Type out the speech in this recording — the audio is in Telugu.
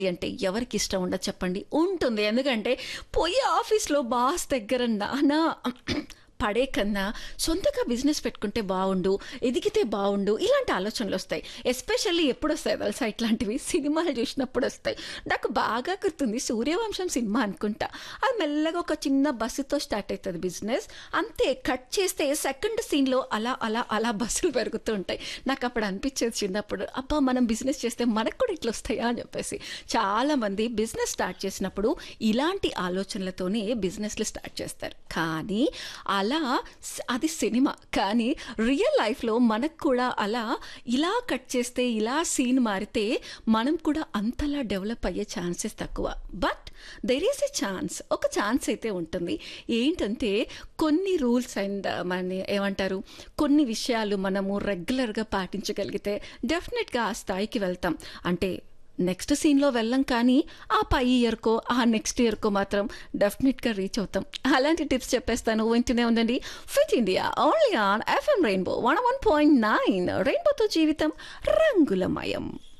అంటే ఎవరికి ఇష్టం ఉండదు చెప్పండి ఉంటుంది ఎందుకంటే పోయి ఆఫీస్లో బాస్ దగ్గర నానా పడే కన్నా సొంతగా బిజినెస్ పెట్టుకుంటే బాగుండు ఎదిగితే బాగుండు ఇలాంటి ఆలోచనలు వస్తాయి ఎస్పెషల్లీ ఎప్పుడు వస్తాయి తెలుసా ఇట్లాంటివి సినిమాలు చూసినప్పుడు వస్తాయి నాకు బాగా గుర్తుంది సూర్యవంశం సినిమా అనుకుంటా అది మెల్లగా ఒక చిన్న బస్సుతో స్టార్ట్ అవుతుంది బిజినెస్ అంతే కట్ చేస్తే సెకండ్ సీన్లో అలా అలా అలా బస్సులు పెరుగుతూ ఉంటాయి నాకు అప్పుడు అనిపించేది చిన్నప్పుడు అబ్బా మనం బిజినెస్ చేస్తే మనకు కూడా ఇట్లా వస్తాయా అని చెప్పేసి చాలామంది బిజినెస్ స్టార్ట్ చేసినప్పుడు ఇలాంటి ఆలోచనలతోనే బిజినెస్లు స్టార్ట్ చేస్తారు కానీ అలా స్- అది సినిమా కానీ రియల్ లైఫ్లో మనకు కూడా అలా ఇలా కట్ చేస్తే ఇలా సీన్ మారితే మనం కూడా అంతలా డెవలప్ అయ్యే ఛాన్సెస్ తక్కువ but there is a chance ఒక ఛాన్స్ అయితే ఉంటుంది ఏంటంటే కొన్ని రూల్స్ అండ్ మన ఏమంటారు కొన్ని విషయాలు మనము రెగ్యులర్గా పాటించగలిగితే డెఫినెట్గా ఆ స్థాయికి వెళ్తాం అంటే నెక్స్ట్ సీన్లో వెళ్ళం కానీ ఆ పై ఇయర్కో ఆ నెక్స్ట్ ఇయర్కో మాత్రం డెఫినెట్గా రీచ్ అవుతాం అలాంటి టిప్స్ చెప్పేస్తాను వింటూనే ఉండండి fit India only on FM rainbow one one point nine రెయిన్బోతో జీవితం రంగులమయం